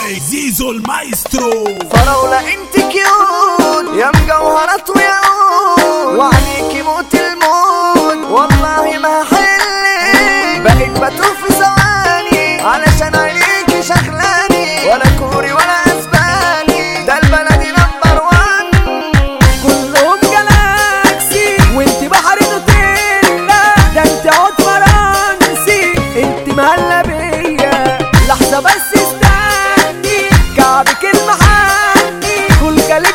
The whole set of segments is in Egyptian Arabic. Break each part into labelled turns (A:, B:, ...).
A: الميكس زيزو المايسترو
B: فراولة انت كيوت يا مجوهرات وياقوت وعليكي موت الموت والله ما هحلك بقيت بتوه في ثواني علشان عينيكي شغلاني ولا كوري ولا اسباني ده البلدي نمبر وان كلهم جالاكسي وانت بحر نوتيلا ده انت عود فرنسي انت مهلا بيا لحظة بس استني كعبك المحني كل قلب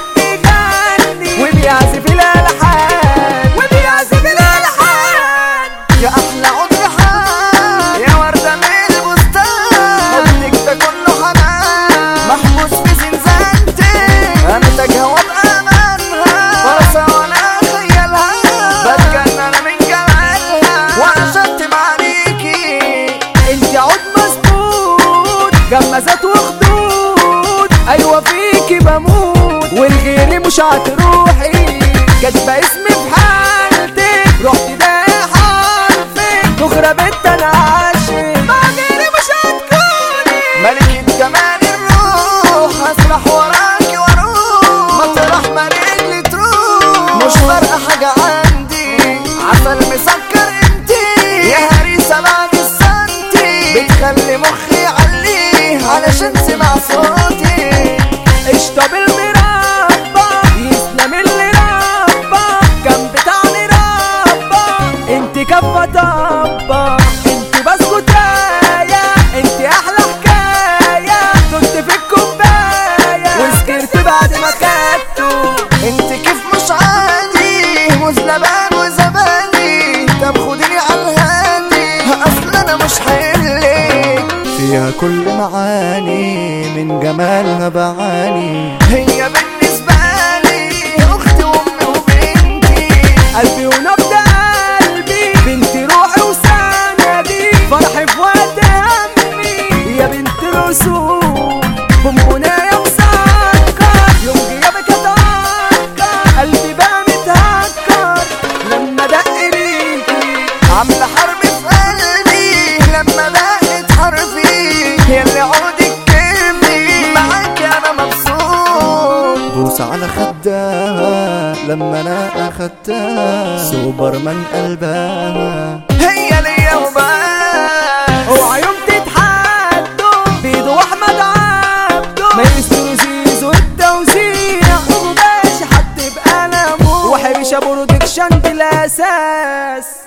B: بيغني وبيعزف الالحان وبيعزف الالحان يا احلى عود ريحان يا وردة من البستان حضنك ده كله حنان محبوس في زنزانتك انا تاجها وبامانها فرصة وانا خيالها بتجنن انا من جمالها وانا شتم عليكي انت عود مظبوط جمازات وخدود ايوه فيكي بموت والغيري مش هتروحي كاتبه اسمي في حالتك رحت ده حرفك تخرب انت انا عاشق مع غيري مش هتكوني ملكة جمال الروح هسرح وراكي واروح مطرح ما رجلي تروح مش فارقة حاجة عندي عسل مسكر انتي يا هريسة بعد السنتي بتخلي مخي يعليه علشان سمع صوتي قشطة بالمربى يسلم اللي ربى كان بتاعني ربى انت كفة طبة انت بسكوتاية انت احلى حكاية كنت في الكوباية وسكرت بعد ما كاتو انت كيف مش عادي موز لبان وزبادي طب خديني على الهادي اصل انا مش حلك
C: فيها كل معاني من جمالها بعاني
B: هي بالنسبة لي أختي وأمي وبنتي قلبي ونبض قلبي بنتي روحي وسندي فرحي في وقت همي يا بنت الرسول بونبوناية مسكر يوم غيابك اتهكر قلبي بقى متهكر لما دق ليكي عاملة حرب في قلبي لما بقت حرفي هي اللي عودك كلمي معاك انا مبسوط
C: بوس على خدها لما انا اخدتها سوبرمان قلبها
B: هي ليا وبس اوعى يوم تتحدوا بيدو احمد عبده مايسترو زيزو التوزيع وباشا حد بقلمه وحبيشه برودكشن بالاساس